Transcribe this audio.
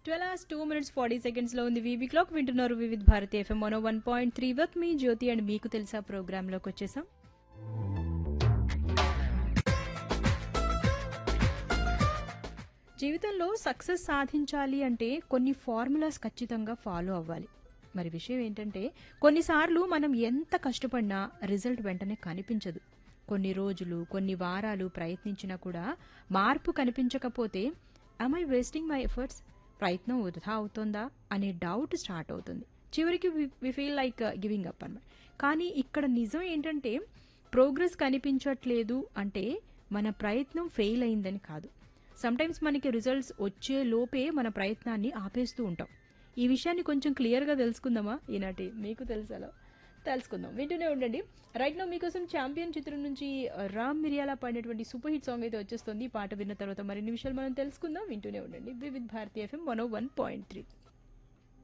twelve hours two minutes forty సెకండ్స్లో ఉంది VB clock వింటున్నారు వివిధ్ భారతి ఎఫ్ఎం మనో one point three with me Jyothi and మీకు తెలుసా ప్రోగ్రాంలోకి వచ్చేసాం జీవితంలో సక్సెస్ సాధించాలి అంటే కొన్ని ఫార్ములాస్ ఖచ్చితంగా ఫాలో అవ్వాలి మరి విషయం ఏంటంటే కొన్నిసార్లు మనం ఎంత కష్టపడినా రిజల్ట్ వెంటనే కనిపించదు కొన్ని రోజులు కొన్ని వారాలు ప్రయత్నించినా కూడా మార్పు కనిపించకపోతే ఐ వేస్టింగ్ మై ఎఫర్ట్స్ ప్రయత్నం వృధా అవుతుందా అనే డౌట్ స్టార్ట్ అవుతుంది చివరికి we feel like giving up అనమాట కానీ ఇక్కడ నిజం ఏంటంటే ప్రోగ్రెస్ కనిపించట్లేదు అంటే మన ప్రయత్నం ఫెయిల్ అయిందని కాదు సమ్టైమ్స్ మనకి రిజల్ట్స్ వచ్చే లోపే మన ప్రయత్నాన్ని ఆపేస్తూ ఉంటాం ఈ విషయాన్ని కొంచెం క్లియర్గా తెలుసుకుందామా ఈనాటి మీకు తెలుసాలో తెలుసుకుందాం వింటూనే ఉండండి రైట్ నో మీకోసం ఛాంపియన్ చిత్రం నుంచి రామ్ మిరియాల పాడినటువంటి సూపర్ హిట్ సాంగ్ అయితే వచ్చేస్తుంది ఈ పాట విన్న తర్వాత మరిన్ని విషయాలు మనం తెలుసుకుందాం వింటూనే ఉండండి Vividh Bharati FM one one point three